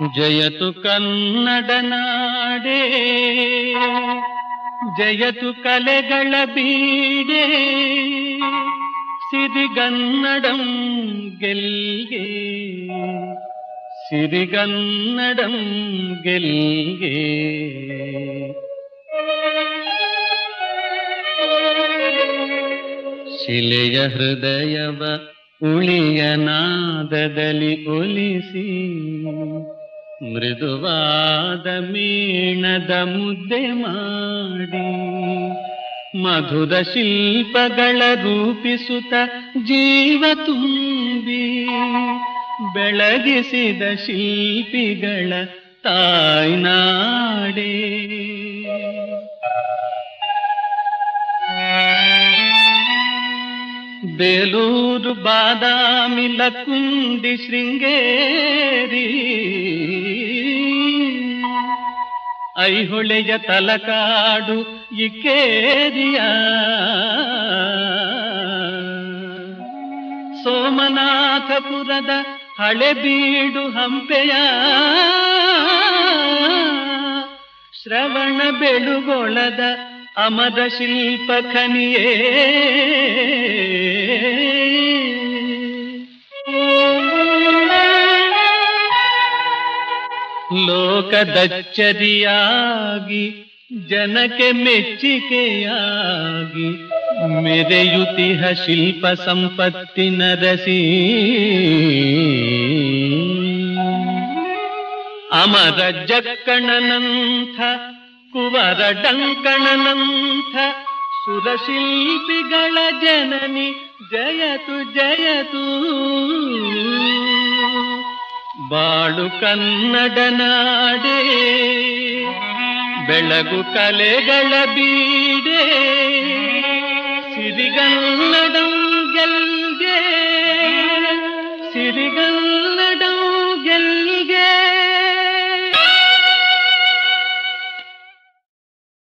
ಜಯತು ಕನ್ನಡ ನಾಡೇ ಜಯತು ಕಲೆಗಳ ಬೀಡೆ ಸಿರಿಗನ್ನಡಂ ಗೆಲ್ಗೆ ಸಿರಿಗನ್ನಡಂ ಗೆಲ್ಗೆ ಶಿಲೆಯ ಹೃದಯವ ಉಳಿಯ ನಾದದಲ್ಲಿ ಒಲಿಸಿ ಮೃದುವಾದ ಮೀಣದ ಮುದ್ದೆ ಮಾಡಿ ಮಧುರ ಶಿಲ್ಪಗಳ ರೂಪಿಸುತ್ತ ಜೀವ ತುಂಬಿ ಬೆಳಗಿಸಿದ ಶಿಲ್ಪಿಗಳ ತಾಯ್ನಾಡೇ ಬೇಲೂರು ಬಾದಾಮಿ ಲಕ್ಕುಂಡಿ ಶೃಂಗೇರಿ ಐಹೊಳೆಯ ತಲಕಾಡು ಇಕ್ಕೇರಿಯ ಸೋಮನಾಥಪುರದ ಹಳೆಬೀಡು ಹಂಪೆಯ ಶ್ರವಣ ಬೆಳುಗೊಳದ ಅಮರ ಶಿಲ್ಪ ಖನಿಯೇ ಲೋಕದಚ್ಚರಿಯಾಗಿ ಜನಕ್ಕೆ ಮೆಚ್ಚಿಕೆಯಾಗಿ ಮೆರೆಯುತಿಹ ಶಿಲ್ಪ ಸಂಪತ್ತಿನ ರಸಿ ಅಮರ ಜಕ್ಕಣನಂಥ ಕುವರ ಡಂಕಣನಂಥ ಸುರಶಿಲ್ಪಿಗಳ ಜನನಿ ಜಯತು ಜಯತು ಬಾಳು ಕನ್ನಡ ನಾಡೇ ಬೆಳಗು ಕಲೆಗಳ ಬೀಡೆ